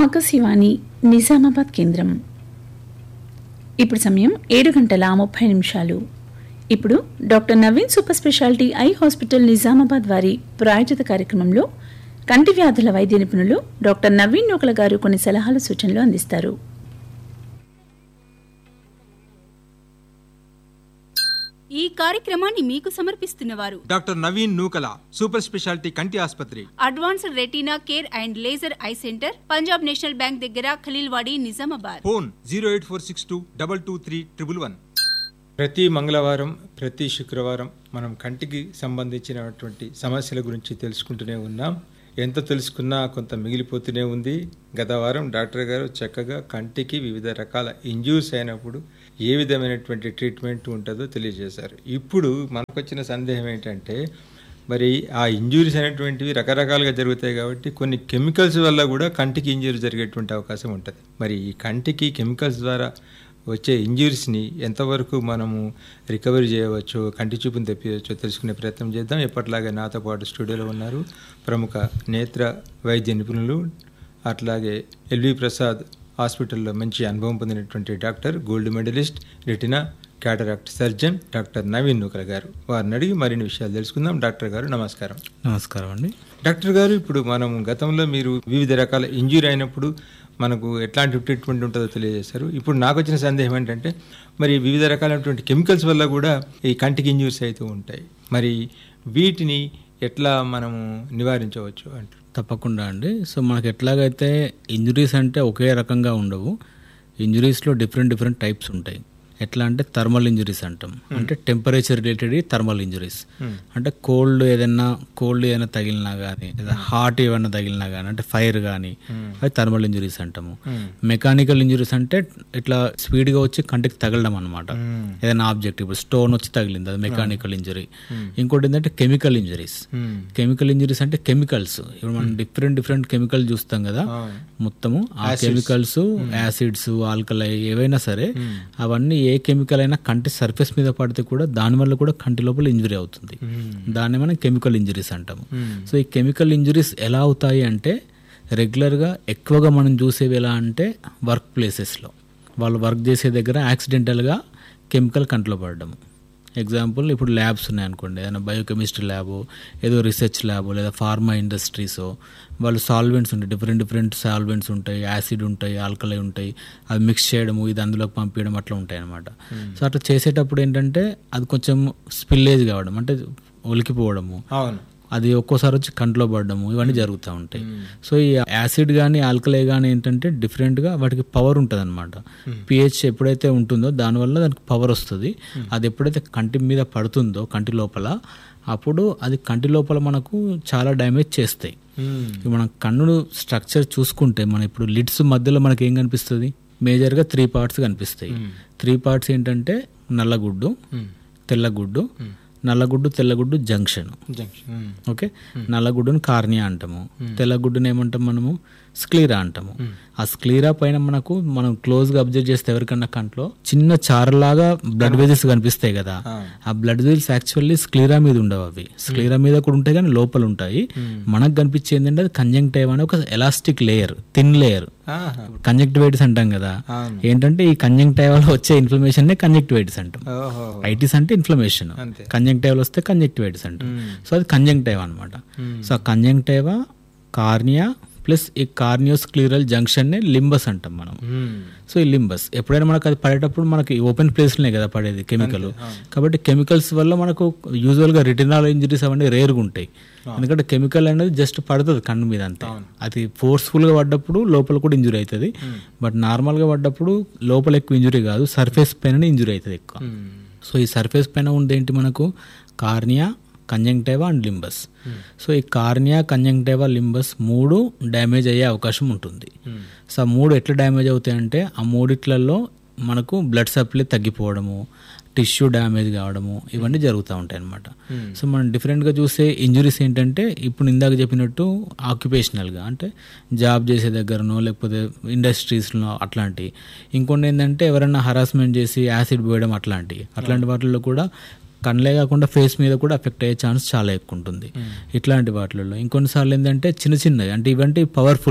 ఆకాశవాణి నిజామాబాద్ కేంద్రం ఇప్పుడు సమయం ఏడు గంటల ముప్పై నిమిషాలు ఇప్పుడు doctor Naveen super speciality eye hospital Nizamabad వారి ప్రాయోజిత కార్యక్రమంలో కంటి వ్యాధుల వైద్య నిపుణులు డాక్టర్ నవీన్ నూకల గారు కొన్ని సలహాలు సూచనలు అందిస్తారు ఈ కార్యక్రమాన్ని మీకు సమర్పిస్తున్నవారు doctor Naveen Nookala super speciality కంటి ఆసుపత్రి advanced retina care and laser eye centre Punjab National Bank దగ్గర Khaleelwadi Nizamabad phone zero eight four six two double two three triple one ప్రతి మంగళవారం ప్రతి శుక్రవారం మనం కంటికి సంబంధించినటువంటి సమస్యల గురించి తెలుసుకుంటూనే ఉన్నాం ఎంత తెలుసుకున్నా కొంత మిగిలిపోతూనే ఉంది గత వారం డాక్టర్ గారు చక్కగా కంటికి వివిధ రకాల ఇంజ్యూర్స్ అయినప్పుడు ఏ విధమైనటువంటి ట్రీట్మెంట్ ఉంటుందో తెలియజేశారు ఇప్పుడు మనకు వచ్చిన సందేహం ఏంటంటే మరి ఆ ఇంజురీస్ అనేటువంటివి రకరకాలుగా జరుగుతాయి కాబట్టి కొన్ని కెమికల్స్ వల్ల కూడా కంటికి ఇంజురీ జరిగేటువంటి అవకాశం ఉంటుంది మరి ఈ కంటికి కెమికల్స్ ద్వారా వచ్చే ఇంజురీస్ని ఎంతవరకు మనము రికవరీ చేయవచ్చు కంటి చూపుని తెప్పించవచ్చో తెలుసుకునే ప్రయత్నం చేద్దాం ఎప్పటిలాగే నాతో పాటు స్టూడియోలో ఉన్నారు ప్రముఖ నేత్ర వైద్య నిపుణులు అట్లాగే ఎల్వి ప్రసాద్ హాస్పిటల్లో మంచి అనుభవం పొందినటువంటి doctor gold medalist retina cataract surgeon doctor Naveen Nookala garu వారిని అడిగి మరిన్ని విషయాలు తెలుసుకుందాం డాక్టర్ గారు నమస్కారం నమస్కారం అండి డాక్టర్ గారు ఇప్పుడు మనం గతంలో మీరు వివిధ రకాల ఇంజురీ అయినప్పుడు మనకు ఎట్లాంటి ట్రీట్మెంట్ ఉంటుందో తెలియజేశారు ఇప్పుడు నాకు వచ్చిన సందేహం ఏంటంటే మరి వివిధ రకాలైనటువంటి కెమికల్స్ వల్ల కూడా ఈ కంటికి ఇంజురీస్ అవుతూ ఉంటాయి మరి వీటిని ఎట్లా మనము నివారించవచ్చు అంటారు తప్పకుండా అండి సో మనకి ఎట్లాగైతే ఇంజురీస్ అంటే ఒకే రకంగా ఉండవు ఇంజురీస్లో డిఫరెంట్ డిఫరెంట్ టైప్స్ ఉంటాయి ఎట్లా అంటే థర్మల్ ఇంజురీస్ అంటాం అంటే టెంపరేచర్ రిలేటెడ్ థర్మల్ ఇంజురీస్ అంటే కోల్డ్ ఏదైనా కోల్డ్ ఏదైనా తగిలినా కానీ లేదా హార్ట్ ఏమైనా తగిలినా కానీ అంటే ఫైర్ కానీ అది థర్మల్ ఇంజురీస్ అంటాము మెకానికల్ ఇంజురీస్ అంటే ఇట్లా స్పీడ్గా వచ్చి కంటికి తగలడం అనమాట ఏదైనా ఆబ్జెక్ట్ ఇప్పుడు స్టోన్ వచ్చి తగిలింది అది మెకానికల్ ఇంజరీ ఇంకోటి ఏంటంటే కెమికల్ ఇంజరీస్ కెమికల్ ఇంజరీస్ అంటే కెమికల్స్ ఇప్పుడు మనం డిఫరెంట్ డిఫరెంట్ కెమికల్ చూస్తాం కదా మొత్తము ఆ కెమికల్స్ యాసిడ్స్ ఆల్కలై ఏవైనా సరే అవన్నీ ఏ కెమికల్ అయినా కంటి సర్ఫేస్ మీద పడితే కూడా దాని వల్ల కూడా కంటి లోపల ఇంజరీ అవుతుంది దాన్ని మనం కెమికల్ ఇంజరీస్ అంటాము సో ఈ కెమికల్ ఇంజరీస్ ఎలా అవుతాయి అంటే రెగ్యులర్గా ఎక్కువగా మనం చూసేవి ఎలా అంటే వర్క్ ప్లేసెస్లో వాళ్ళు వర్క్ చేసే దగ్గర యాక్సిడెంటల్గా కెమికల్ కంట్లో పడడం ఎగ్జాంపుల్ ఇప్పుడు ల్యాబ్స్ ఉన్నాయనుకోండి ఏదైనా బయోకెమిస్ట్రీ ల్యాబ్ ఏదో రీసెర్చ్ ల్యాబ్ లేదా ఫార్మా ఇండస్ట్రీస్ వాళ్ళు సాల్వెంట్స్ ఉంటాయి డిఫరెంట్ డిఫరెంట్ సాల్వెంట్స్ ఉంటాయి యాసిడ్ ఉంటాయి ఆల్కలై ఉంటాయి అది మిక్స్ చేయడము ఇది అందులోకి పంపించడం అట్లా ఉంటాయి అనమాట సో అట్లా చేసేటప్పుడు ఏంటంటే అది కొంచెం స్పిల్లేజ్ కావడం అంటే ఒలికిపోవడము అవును అది ఒక్కోసారి వచ్చి కంట్లో పడడము ఇవన్నీ జరుగుతూ ఉంటాయి సో ఈ యాసిడ్ కానీ ఆల్కలై కానీ ఏంటంటే డిఫరెంట్గా వాటికి పవర్ ఉంటుంది అనమాట పిహెచ్ ఎప్పుడైతే ఉంటుందో దానివల్ల దానికి పవర్ వస్తుంది అది ఎప్పుడైతే కంటి మీద పడుతుందో కంటి లోపల అప్పుడు అది కంటి లోపల మనకు చాలా డ్యామేజ్ చేస్తాయి ఇప్పుడు మనం కన్ను స్ట్రక్చర్ చూసుకుంటే మన ఇప్పుడు లిడ్స్ మధ్యలో మనకి ఏం కనిపిస్తుంది మేజర్గా త్రీ పార్ట్స్ కనిపిస్తాయి త్రీ పార్ట్స్ ఏంటంటే నల్లగుడ్డు తెల్లగుడ్డు నల్లగుడ్డు తెల్లగుడ్డు జంక్షన్ జంక్షన్ ఓకే నల్లగుడ్డును కార్నియా అంటాము తెల్లగుడ్డును ఏమంటాం మనము స్క్లీరా అంటాము ఆ స్క్లీరా పైన మనకు మనం క్లోజ్ గా అబ్జర్వ్ చేస్తే ఎవరికన్నా కంట్లో చిన్న చారలాగా బ్లడ్ వెజల్స్ కనిపిస్తాయి కదా ఆ బ్లడ్ వెజల్స్ యాక్చువల్లీ స్క్లీరా మీద ఉండవు అవి స్క్లీరా మీద కూడా ఉంటాయి కానీ లోపల ఉంటాయి మనకు కనిపించేది ఏంటంటే అది కంజంక్టైవ్ అనే ఒక elastic layer thin layer conjunctivitis అంటాం కదా ఏంటంటే ఈ కంజంక్టైవ్ లో వచ్చే ఇన్ఫ్లమేషన్ నే కంజంక్టివైటిస్ అంటాం ఓహో ఐటిస్ అంటే ఇన్ఫ్లమేషన్ అంతే. కంజంక్టైవ్ వస్తే కంజంక్టివైటిస్ అంటాం సో అది కంజంక్టైవ్ అనమాట సో ఆ కంజంక్టైవా కార్నియా ప్లస్ ఈ కార్నియోస్క్లీరల్ జంక్షన్ ని లింబస్ అంటాం మనం సో ఈ లింబస్ ఎప్పుడైనా మనకు అది పడేటప్పుడు మనకి ఓపెన్ ప్లేస్లోనే కదా పడేది కెమికల్ కాబట్టి కెమికల్స్ వల్ల మనకు యూజువల్గా రిటినాల్ ఇంజరీస్ అవన్నీ రేర్గా ఉంటాయి ఎందుకంటే కెమికల్ అనేది జస్ట్ పడుతుంది కన్ను మీద అంతే అది ఫోర్స్ఫుల్గా పడ్డప్పుడు లోపల కూడా ఇంజురీ అవుతుంది బట్ నార్మల్గా పడ్డప్పుడు లోపల ఎక్కువ ఇంజురీ కాదు సర్ఫేస్ పైన ఇంజురీ అవుతుంది ఎక్కువ సో ఈ సర్ఫేస్ పైన ఉండేంటి మనకు cornea conjunctiva and limbus so ఈ కార్నియా కంజంక్టైవా లింబస్ మూడు డ్యామేజ్ అయ్యే అవకాశం ఉంటుంది సో ఆ మూడు ఎట్లా డ్యామేజ్ అవుతాయంటే ఆ మూడిట్లలో మనకు బ్లడ్ సప్లై తగ్గిపోవడము టిష్యూ డ్యామేజ్ కావడము ఇవన్నీ జరుగుతూ ఉంటాయి అన్నమాట సో మనం డిఫరెంట్గా చూసే ఇంజురీస్ ఏంటంటే ఇప్పుడు ఇందాక చెప్పినట్టు ఆక్యుపేషనల్గా అంటే జాబ్ చేసే దగ్గరనో లేకపోతే ఇండస్ట్రీస్లో అట్లాంటి ఇంకొన్ని ఏంటంటే ఎవరైనా హరాస్మెంట్ చేసి యాసిడ్ పోయడం అట్లాంటివి అట్లాంటి వాటిల్లో కూడా కళ్ళే కాకుండా ఫేస్ మీద కూడా ఎఫెక్ట్ అయ్యే ఛాన్స్ చాలా ఎక్కువ ఉంటుంది ఇట్లాంటి వాటిల్లో ఇంకొన్నిసార్లు ఏంటంటే చిన్న చిన్నవి అంటే ఇవంటే పవర్ఫుల్ ఇవి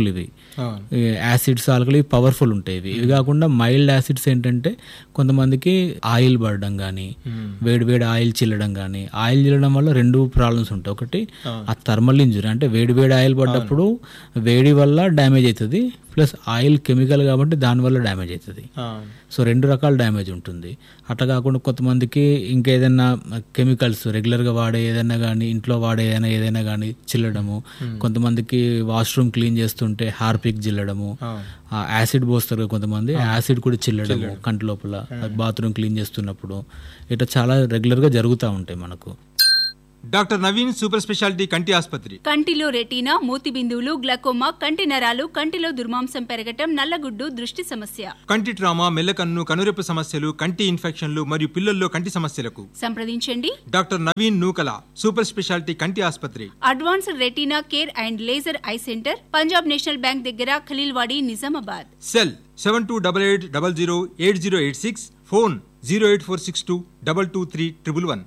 అవును. ఈ యాసిడ్స్ ఆల్కలీ పవర్ఫుల్ ఉంటాయి ఇవి ఇవి కాకుండా మైల్డ్ యాసిడ్స్ ఏంటంటే కొంతమందికి ఆయిల్ పడడం కానీ వేడి వేడి ఆయిల్ చిల్లడం కానీ ఆయిల్ చిల్లడం వల్ల రెండు ప్రాబ్లమ్స్ ఉంటాయి ఒకటి ఆ థర్మల్ ఇంజురీ అంటే వేడి వేడి ఆయిల్ పడ్డప్పుడు వేడి వల్ల డ్యామేజ్ అవుతుంది ప్లస్ ఆయిల్ కెమికల్ కాబట్టి దానివల్ల డ్యామేజ్ అవుతుంది అవును. సో రెండు రకాల డ్యామేజ్ ఉంటుంది అట్లా కాకుండా కొంతమందికి ఇంకేదైనా కెమికల్స్ రెగ్యులర్గా వాడే ఏదైనా కానీ ఇంట్లో వాడే ఏదైనా ఏదైనా కానీ చిల్లడము కొంతమందికి వాష్రూమ్ క్లీన్ చేస్తుంటే హార్పిక్ చిల్లడము ఆ యాసిడ్ పోస్తారు కదా కొంతమంది యాసిడ్ కూడా చిల్లడము కంటి లోపల బాత్రూమ్ క్లీన్ చేస్తున్నప్పుడు ఇట్లా చాలా రెగ్యులర్గా జరుగుతూ ఉంటాయి మనకు డాక్టర్ నవీన్ సూపర్ స్పెషాలిటీ కంటి ఆసుపత్రి కంటిలో రెటీనా మూతి బిందువులు గ్లకోమా కంటి నరాలు కంటిలో దుర్మాంసం పెరగటం నల్లగుడ్డు దృష్టి సమస్య కంటి ట్రామా మెల్లకన్ను కనురెప్ప సమస్యలు కంటి ఇన్ఫెక్షన్లు మరియు పిల్లల్లో కంటి సమస్యలకు సంప్రదించండి doctor Naveen Nookala super speciality కంటి ఆసుపత్రి advanced retina care and laser eye centre Punjab National Bank దగ్గర Khaleelwadi Nizamabad cell seven two double eight double zero eight zero eight six phone zero eight four six two double two three triple one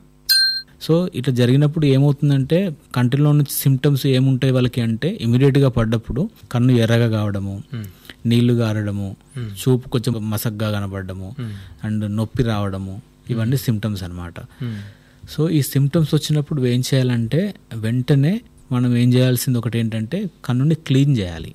so ఇట్లా జరిగినప్పుడు ఏమవుతుందంటే కంటిలో నుంచి symptoms ఏముంటాయి వాళ్ళకి అంటే ఇమీడియట్గా పడ్డప్పుడు కన్ను ఎర్రగా కావడము నీళ్లు గారడము చూపు కొంచెం మసగ్గా కనబడడము అండ్ నొప్పి రావడము ఇవన్నీ సిమ్టమ్స్ అన్నమాట సో ఈ సిమ్టమ్స్ వచ్చినప్పుడు ఏం చేయాలంటే వెంటనే మనం ఏం చేయాల్సింది ఒకటి ఏంటంటే కన్నుని క్లీన్ చేయాలి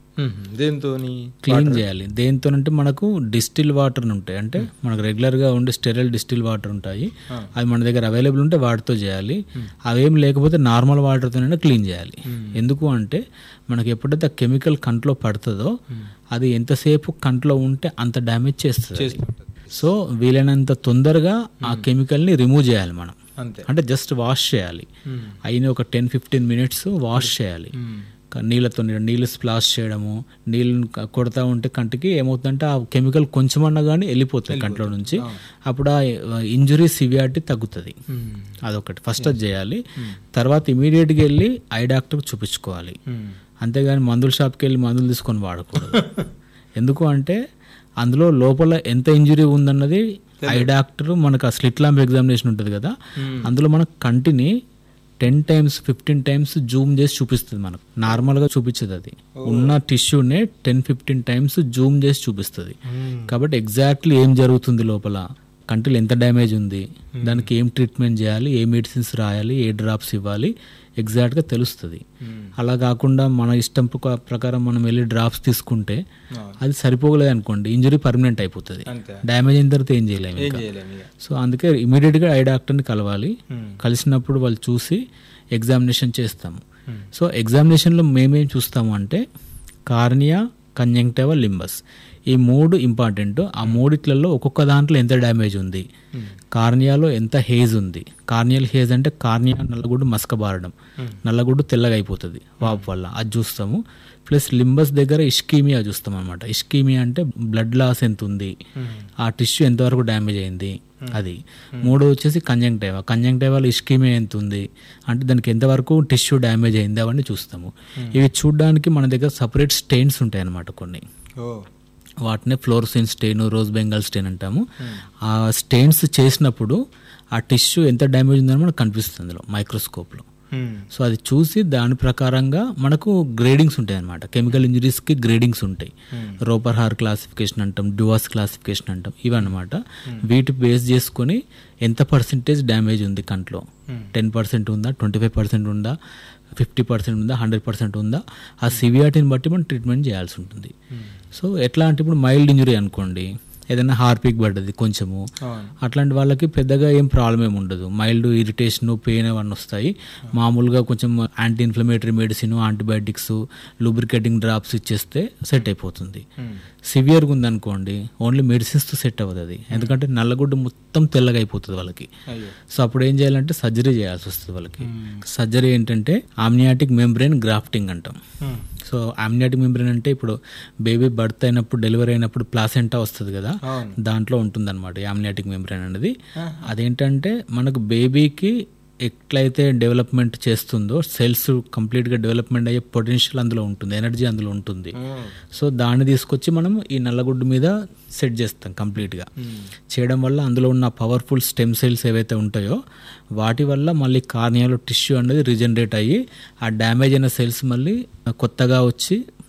దేంతో క్లీన్ చేయాలి దేంతోనంటే మనకు డిస్టిల్ వాటర్ ఉంటాయి అంటే మనకు రెగ్యులర్గా ఉండే స్టెరైల్ డిస్టిల్ వాటర్ ఉంటాయి అవి మన దగ్గర అవైలబుల్ ఉంటే వాటితో చేయాలి అవేం లేకపోతే నార్మల్ వాటర్తోనైనా క్లీన్ చేయాలి ఎందుకు అంటే మనకి ఎప్పుడైతే ఆ కెమికల్ కంట్లో పడుతుందో అది ఎంతసేపు కంట్లో ఉంటే అంత డ్యామేజ్ చేస్తుంది సో వీలైనంత తొందరగా ఆ కెమికల్ని రిమూవ్ చేయాలి మనం అంతే అంటే జస్ట్ వాష్ చేయాలి అయిన ఒక టెన్ ఫిఫ్టీన్ మినిట్స్ వాష్ చేయాలి క- నీళ్ళతో నీ- నీళ్ళు స్ప్లాష్ చేయడము నీళ్ళని క- కొడతా ఉంటే కంటికి ఏమవుతుందంటే ఆ కెమికల్ కొంచెమన్నా కానీ వెళ్ళిపోతుంది కంట్లో నుంచి అప్పుడు ఆ ఇంజురీ సివియారిటీ తగ్గుతుంది అదొకటి ఫస్ట్ అది చేయాలి తర్వాత ఇమీడియట్గా వెళ్ళి ఐ డాక్టర్కి చూపించుకోవాలి అంతేగాని మందుల షాప్కి వెళ్ళి మందులు తీసుకొని వాడకూడదు ఎందుకు అంటే అందులో లోపల ఎంత ఇంజురీ ఉందన్నది ఐ డాక్టర్ మనకు ఆ స్లిట్ ల్యాంప్ ఎగ్జామినేషన్ ఉంటుంది కదా అందులో మన కంటిని ten times fifteen times zoom చేసి చూపిస్తుంది మనకు నార్మల్గా చూపించదు అది ఉన్న టిష్యూనే టెన్ ఫిఫ్టీన్ టైమ్స్ జూమ్ చేసి చూపిస్తుంది కాబట్టి ఎగ్జాక్ట్లీ ఏం జరుగుతుంది లోపల కంటిలో ఎంత డ్యామేజ్ ఉంది దానికి ఏం ట్రీట్మెంట్ చేయాలి ఏ మెడిసిన్స్ రాయాలి ఏ డ్రాప్స్ ఇవ్వాలి ఎగ్జాక్ట్గా తెలుస్తుంది అలా కాకుండా మన ఇష్టం ప్రక- ప్రకారం మనం వెళ్ళి డ్రాప్స్ తీసుకుంటే అది సరిపోగలేదు అనుకోండి ఇంజరీ పర్మనెంట్ అయిపోతుంది అంతే. డ్యామేజ్ అయిన తర్వాత ఏం చేయలేము ఏం ఇంకా. చేయలేము ఇక సో అందుకే ఇమీడియట్గా ఐ డాక్టర్ని కలవాలి కలిసినప్పుడు వాళ్ళు చూసి ఎగ్జామినేషన్ చేస్తాము సో ఎగ్జామినేషన్లో మేమేం చూస్తాము అంటే కార్నియా కంజంక్టివా లింబస్ ఈ మూడు ఇంపార్టెంట్ ఆ మూడిట్లలో ఒక్కొక్క దాంట్లో ఎంత డ్యామేజ్ ఉంది కార్నియాలో ఎంత హేజ్ ఉంది కార్నియల్ హేజ్ అంటే కార్నియా నల్లగుడ్డు మసకబారడం నల్లగుడ్డు తెల్లగా అయిపోతుంది వాపు వల్ల అది చూస్తాము ప్లస్ లింబస్ దగ్గర ఇష్కీమియా చూస్తాం అనమాట ఇష్కీమియా అంటే బ్లడ్ లాస్ ఎంత ఉంది ఆ టిష్యూ ఎంతవరకు డ్యామేజ్ అయింది అది మూడో వచ్చేసి కంజంక్టైవా కంజంక్టైవాలో ఇష్కీమియా ఎంత ఉంది అంటే దానికి ఎంతవరకు టిష్యూ డ్యామేజ్ అయింది అవన్నీ చూస్తాము ఇవి చూడడానికి మన దగ్గర సపరేట్ స్టెయిన్స్ ఉంటాయి అన్నమాట కొన్ని ఓ వాటిని fluorescein stain rose bengal stain అంటాము ఆ స్టెయిన్స్ చేసినప్పుడు ఆ టిష్యూ ఎంత డ్యామేజ్ ఉందని మనకు కనిపిస్తుంది అందులో మైక్రోస్కోప్లో సో అది చూసి దాని ప్రకారంగా మనకు గ్రేడింగ్స్ ఉంటాయి అనమాట కెమికల్ ఇంజరీస్కి గ్రేడింగ్స్ ఉంటాయి రోపర్ హార్ క్లాసిఫికేషన్ అంటాం డువాస్ క్లాసిఫికేషన్ అంటాం ఇవన్నమాట వీటి బేస్ చేసుకొని ఎంత పర్సెంటేజ్ డ్యామేజ్ ఉంది కంట్లో టెన్ పర్సెంట్ ఉందా ట్వంటీ ఫైవ్ పర్సెంట్ ఉందా ఫిఫ్టీ పర్సెంట్ ఉందా హండ్రెడ్ పర్సెంట్ ఉందా ఆ సివియారిటీని బట్టి మనం ట్రీట్మెంట్ చేయాల్సి ఉంటుంది సో ఎట్లా అంటే ఇప్పుడు మైల్డ్ ఇంజురీ అనుకోండి ఏదైనా హార్పిక్ పడ్డది కొంచెము అట్లాంటి వాళ్ళకి పెద్దగా ఏం ప్రాబ్లం ఏమి ఉండదు మైల్డ్ ఇరిటేషన్ పెయిన్ అవన్నీ వస్తాయి మామూలుగా కొంచెం anti inflammatory medicine antibiotics lubricating drops ఇచ్చేస్తే సెట్ అయిపోతుంది సివియర్గా ఉందనుకోండి ఓన్లీ మెడిసిన్స్తో సెట్ అవ్వదు అది ఎందుకంటే నల్లగుడ్డు మొత్తం తెల్లగా అయిపోతుంది వాళ్ళకి సో అప్పుడు ఏం చేయాలంటే సర్జరీ చేయాల్సి వస్తుంది వాళ్ళకి సర్జరీ ఏంటంటే ఆమ్నియాటిక్ మెంబ్రెయిన్ గ్రాఫ్టింగ్ అంటాం సో ఆమ్నియాటిక్ మెంబ్రెయిన్ అంటే ఇప్పుడు బేబీ బర్త్ అయినప్పుడు డెలివరీ అయినప్పుడు ప్లాసెంటా వస్తుంది కదా దాంట్లో ఉంటుంది అనమాట ఆమ్నియాటిక్ మెంబ్రెయిన్ అనేది అదేంటంటే మనకు బేబీకి ఎట్లయితే డెవలప్మెంట్ చేస్తుందో సెల్స్ కంప్లీట్గా డెవలప్మెంట్ అయ్యే పొటెన్షియల్ అందులో ఉంటుంది ఎనర్జీ అందులో ఉంటుంది సో దాన్ని తీసుకొచ్చి మనం ఈ నల్లగుడ్డు మీద సెట్ చేస్తాం కంప్లీట్గా చేయడం వల్ల అందులో ఉన్న పవర్ఫుల్ స్టెమ్ సెల్స్ ఏవైతే ఉంటాయో వాటి వల్ల మళ్ళీ కార్నియాలో టిష్యూ అనేది రిజనరేట్ అయ్యి ఆ డ్యామేజ్ అయిన సెల్స్ మళ్ళీ కొత్తగా వచ్చి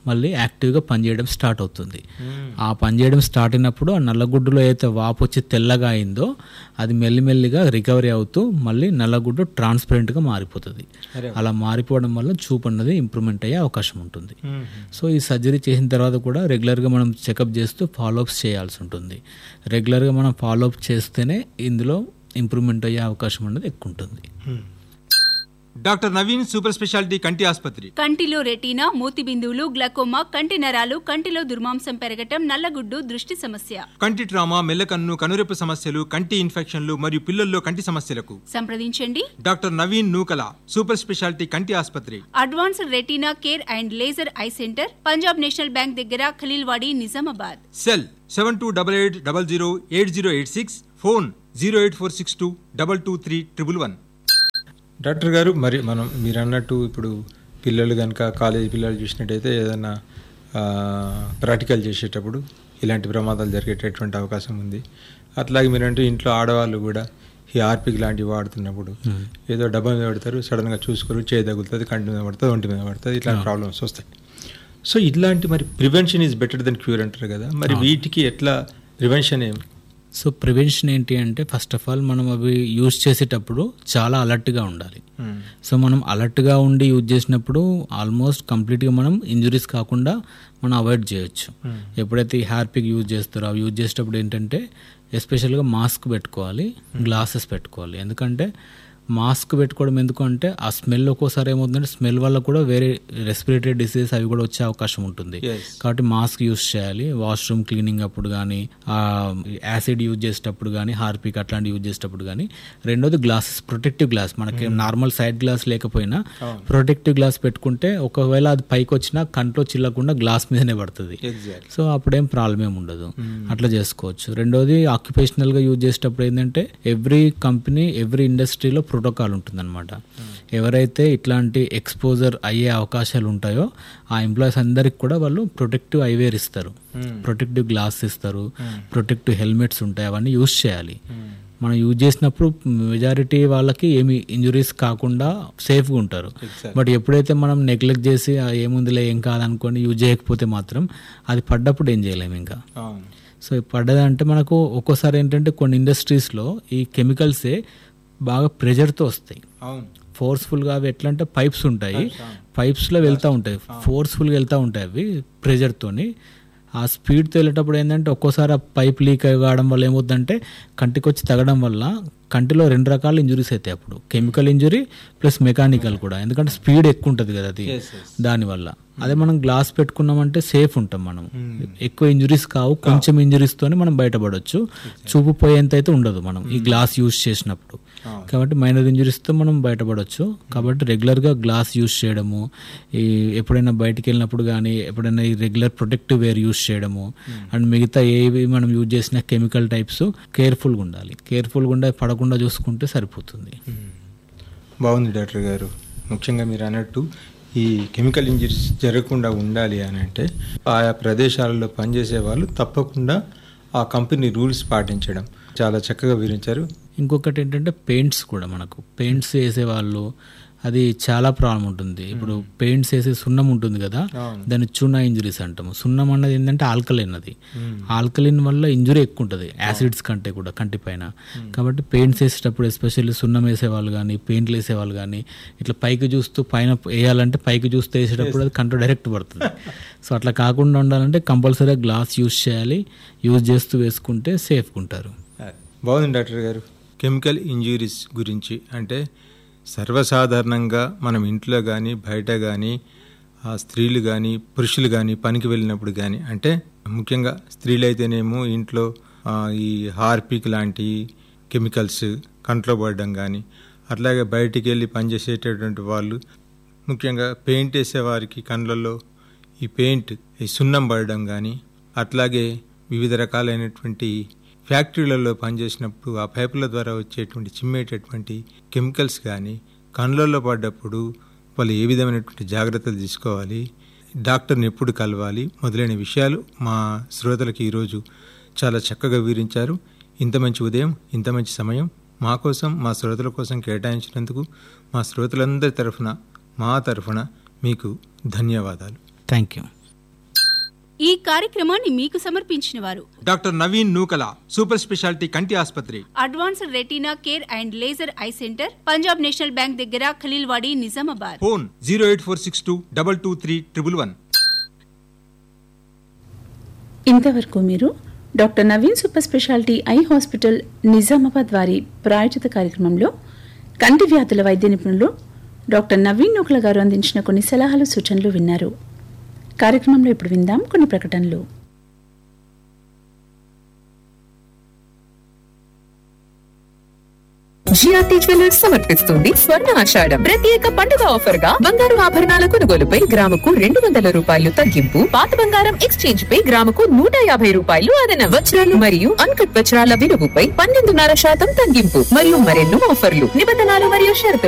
మళ్ళీ యాక్టివ్గా పనిచేయడం స్టార్ట్ అవుతుంది ఆ పనిచేయడం స్టార్ట్ అయినప్పుడు ఆ నల్లగుడ్డులో అయితే వాపు వచ్చి తెల్లగా అయిందో అది మెల్లిమెల్లిగా రికవరీ అవుతూ మళ్ళీ నల్లగుడ్డు ట్రాన్స్పరెంట్గా మారిపోతుంది అలా మారిపోవడం వల్ల చూపు అన్నది ఇంప్రూవ్మెంట్ అయ్యే అవకాశం ఉంటుంది సో ఈ సర్జరీ చేసిన తర్వాత కూడా రెగ్యులర్గా మనం చెకప్ చేస్తూ ఫాలోఅప్స్ చేయాల్సి ఉంటుంది రెగ్యులర్గా మనం ఫాలోఅప్ చేస్తేనే ఇందులో ఇంప్రూవ్మెంట్ అయ్యే అవకాశం అనేది ఎక్కువ ఉంటుంది డాక్టర్ నవీన్ సూపర్ స్పెషాలిటీ కంటి ఆసుపత్రి కంటిలో రెటీనా మూతి బిందువులు గ్లకోమా కంటి నరాలు కంటిలో దుర్మాంసం పెరగటం నల్లగుడ్డు దృష్టి సమస్య కంటి ట్రామా మెల్లకన్ను కనురెప్పు సమస్యలు కంటి ఇన్ఫెక్షన్లు మరియు పిల్లల్లో కంటి సమస్యలకు సంప్రదించండి doctor Naveen Nookala super speciality కంటి ఆసుపత్రి advanced retina care and laser eye centre Punjab National Bank దగ్గర Khaleelwadi Nizamabad cell seven two double eight double zero eight zero eight six phone zero eight four six two double two three triple one doctor garu మరి మనం మీరు అన్నట్టు ఇప్పుడు పిల్లలు కనుక college పిల్లలు చూసినట్టయితే ఏదైనా ప్రాక్టికల్ చేసేటప్పుడు ఇలాంటి ప్రమాదాలు జరిగేటటువంటి అవకాశం ఉంది అట్లాగే మీరంటూ ఇంట్లో ఆడవాళ్ళు కూడా ఈ ఆర్పిక్ లాంటివి వాడుతున్నప్పుడు ఏదో డబ్బా మీద పడతారు సడన్గా చూసుకోరు చేయి తగులుతుంది కంటి మీద పడుతుంది ఒంటి మీద పడుతుంది ఇట్లాంటి ప్రాబ్లమ్స్ వస్తాయి సో ఇట్లాంటి మరి prevention is better than cure అంటారు కదా మరి వీటికి ఎట్లా ప్రివెన్షన్ ఏం సో ప్రివెన్షన్ ఏంటి అంటే ఫస్ట్ ఆఫ్ ఆల్ మనం అవి యూజ్ చేసేటప్పుడు చాలా అలర్ట్గా ఉండాలి సో మనం అలర్ట్గా ఉండి యూజ్ చేసినప్పుడు ఆల్మోస్ట్ కంప్లీట్గా మనం ఇంజురీస్ కాకుండా మనం అవాయిడ్ చేయొచ్చు ఎప్పుడైతే ఈ హ్యార్ పిక్ యూజ్ చేస్తారో అవి యూజ్ చేసేటప్పుడు ఏంటంటే ఎస్పెషల్గా మాస్క్ పెట్టుకోవాలి గ్లాసెస్ పెట్టుకోవాలి ఎందుకంటే మాస్క్ పెట్టుకోవడం ఎందుకు అంటే ఆ స్మెల్ ఒక్కోసారి ఏమవుతుందంటే స్మెల్ వల్ల కూడా వేరే రెస్పిరేటరీ డిసీజెస్ అవి కూడా వచ్చే అవకాశం ఉంటుంది Yes. కాబట్టి మాస్క్ యూస్ చేయాలి వాష్రూమ్ క్లీనింగ్ అప్పుడు కానీ యాసిడ్ యూజ్ చేసేటప్పుడు కానీ హార్పిక్ అట్లాంటి యూజ్ చేసేటప్పుడు కానీ రెండోది గ్లాసెస్ ప్రొటెక్టివ్ గ్లాస్ మనకి నార్మల్ సైడ్ గ్లాస్ లేకపోయినా ప్రొటెక్టివ్ గ్లాస్ పెట్టుకుంటే ఒకవేళ అది పైకి వచ్చినా కంట్లో చిల్లకుండా గ్లాస్ మీదనే పడుతుంది ఎగ్జాక్ట్ సో అప్పుడేం ప్రాబ్లం ఏమి ఉండదు అట్లా చేసుకోవచ్చు రెండోది ఆక్యుపేషనల్ గా యూజ్ చేసేటప్పుడు ఏంటంటే ఎవ్రీ కంపెనీ ఎవ్రీ ఇండస్ట్రీలో ప్రోటోకాల్ ఉంటుందన్నమాట ఎవరైతే ఇట్లాంటి ఎక్స్పోజర్ అయ్యే అవకాశాలు ఉంటాయో ఆ ఎంప్లాయీస్ అందరికి కూడా వాళ్ళు ప్రొటెక్టివ్ ఐవేర్ ఇస్తారు ప్రొటెక్టివ్ గ్లాస్ ఇస్తారు ప్రొటెక్టివ్ హెల్మెట్స్ ఉంటాయి అవన్నీ యూజ్ చేయాలి మనం యూజ్ చేసినప్పుడు మెజారిటీ వాళ్ళకి ఏమి ఇంజురీస్ కాకుండా సేఫ్గా ఉంటారు బట్ ఎప్పుడైతే మనం నెగ్లెక్ట్ చేసి "ఆ, ఏముందిలే ఏం కాదనుకొని యూజ్ చేయకపోతే మాత్రం అది పడ్డప్పుడు ఏం చేయలేము ఇంకా అవును సో ఈ పడ్డదంటే మనకు ఒక్కోసారి ఏంటంటే కొన్ని ఇండస్ట్రీస్లో ఈ కెమికల్సే బాగా ప్రెజర్తో వస్తాయి అవును ఫోర్స్ఫుల్గా అవి ఎట్లా అంటే పైప్స్ ఉంటాయి పైప్స్లో వెళ్తూ ఉంటాయి ఫోర్స్ఫుల్గా వెళ్తూ ఉంటాయి అవి ప్రెజర్తోని ఆ స్పీడ్తో వెళ్ళేటప్పుడు ఏంటంటే ఒక్కోసారి ఆ పైప్ లీక్ కావడం వల్ల ఏమవుతుందంటే కంటికి వచ్చి తగడం వల్ల కంటిలో రెండు రకాల ఇంజురీస్ అవుతాయి అప్పుడు కెమికల్ ఇంజురీ ప్లస్ మెకానికల్ కూడా ఎందుకంటే స్పీడ్ ఎక్కువ ఉంటుంది కదా అది దానివల్ల అదే మనం గ్లాస్ పెట్టుకున్నామంటే సేఫ్ ఉంటాం మనం ఎక్కువ ఇంజురీస్ కావు కొంచెం ఇంజురీస్ తోనే మనం బయటపడవచ్చు చూపు పోయేంత అయితే ఉండదు మనం ఈ గ్లాస్ యూస్ చేసినప్పుడు కాబట్టి మైనర్ ఇంజురీస్ తో మనం బయటపడవచ్చు కాబట్టి రెగ్యులర్ గా గ్లాస్ యూస్ చేయడము ఈ ఎప్పుడైనా బయటికి వెళ్ళినప్పుడు కానీ ఎప్పుడైనా ఈ రెగ్యులర్ ప్రొటెక్టివ్ వేర్ యూస్ చేయడము అండ్ మిగతా ఏవి మనం యూజ్ చేసిన కెమికల్ టైప్స్ కేర్ఫుల్గా ఉండాలి కేర్ఫుల్గా ఉండే పడకుండా చూసుకుంటే సరిపోతుంది బాగుంది డాక్టర్ గారు ముఖ్యంగా మీరు అన్నట్టు ఈ కెమికల్ ఇంజరీస్ జరగకుండా ఉండాలి అని అంటే ఆయా ప్రదేశాలలో పనిచేసే వాళ్ళు తప్పకుండా ఆ కంపెనీ రూల్స్ పాటించడం చాలా చక్కగా వివరించారు ఇంకొకటి ఏంటంటే పెయింట్స్ కూడా మనకు పెయింట్స్ వేసేవాళ్ళు అది చాలా ప్రాబ్లం ఉంటుంది ఇప్పుడు పెయింట్స్ వేసే సున్నం ఉంటుంది కదా దాన్ని చున్నా ఇంజురీస్ అంటాము సున్నం అన్నది ఏంటంటే ఆల్కలైన్ అది ఆల్కలైన్ వల్ల ఇంజురీ ఎక్కువ ఉంటుంది యాసిడ్స్ కంటే కూడా కంటి పైన కాబట్టి పెయింట్స్ వేసేటప్పుడు ఎస్పెషల్లీ సున్నం వేసేవాళ్ళు కానీ పెయింట్లు వేసేవాళ్ళు కానీ ఇట్లా పైకి చూస్తూ పైన వేయాలంటే పైకి చూస్తూ వేసేటప్పుడు అది కంట్లో డైరెక్ట్ పడుతుంది సో అట్లా కాకుండా ఉండాలంటే కంపల్సరీగా గ్లాస్ యూజ్ చేయాలి యూజ్ చేస్తూ వేసుకుంటే సేఫ్గా ఉంటారు బాగుంది డాక్టర్ గారు కెమికల్ ఇంజురీస్ గురించి అంటే సర్వసాధారణంగా మనం ఇంట్లో కానీ బయట కానీ ఆ స్త్రీలు కానీ పురుషులు కానీ పనికి వెళ్ళినప్పుడు కానీ అంటే ముఖ్యంగా స్త్రీలు అయితేనేమో ఇంట్లో ఆ, ఈ హార్పిక్ లాంటి కెమికల్స్ కంట్లో పడడం కానీ అట్లాగే బయటికి వెళ్ళి పనిచేసేటటువంటి వాళ్ళు ముఖ్యంగా పెయింట్ వేసేవారికి కళ్ళల్లో ఈ పెయింట్ ఈ సున్నం పడడం కానీ అట్లాగే వివిధ రకాలైనటువంటి ఫ్యాక్టరీలలో పనిచేసినప్పుడు ఆ పైపుల ద్వారా వచ్చేటువంటి చిమ్మేటటువంటి కెమికల్స్ కానీ కళ్ళల్లో పడ్డప్పుడు వాళ్ళు ఏ విధమైనటువంటి జాగ్రత్తలు తీసుకోవాలి డాక్టర్ని ఎప్పుడు కలవాలి మొదలైన విషయాలు మా శ్రోతలకు ఈరోజు చాలా చక్కగా వివరించారు ఇంత మంచి ఉదయం ఇంత మంచి సమయం మా కోసం మా శ్రోతల కోసం కేటాయించినందుకు మా శ్రోతలందరి తరఫున మా తరఫున మీకు ధన్యవాదాలు థ్యాంక్ యూ ఈ కార్యక్రమాన్ని మీకు సమర్పించిన వారు doctor Naveen Nookala super speciality కంటి ఆసుపత్రి advanced retina care and laser eye centre Punjab National Bank దగ్గర Khaleelwadi Nizamabad phone zero eight four six two double two three triple one ఇంతవరకు మీరు doctor Naveen super speciality eye hospital Nizamabad వారి ప్రాయోజిత కార్యక్రమంలో కంటి వ్యాధుల వైద్య నిపుణులు డాక్టర్ నవీన్ నూకల గారు అందించిన కొన్ని సలహాలు సూచనలు విన్నారు కార్యక్రమంలో ఇప్పుడు విందాం కొన్ని ప్రకటనలు జిఆర్టీ జ్యువెలర్స్ సమర్పిస్తుంది స్వర్ణ ఆషాఢం ప్రత్యేక పండుగ ఆఫర్ గా బంగారు ఆభరణాల కొనుగోలుపై గ్రాముకు రెండు వందల రూపాయలు తగ్గింపు పాత బంగారం ఎక్స్చేంజ్ పై గ్రాముకు నూట యాభై రూపాయలు అదన వజ్రాలు మరియు అన్కట్ వజ్రాల విలువపై పన్నెండున్నర శాతం తగ్గింపు మరియు మరెన్నో ఆఫర్లు నిబంధనలు మరియు షరతులు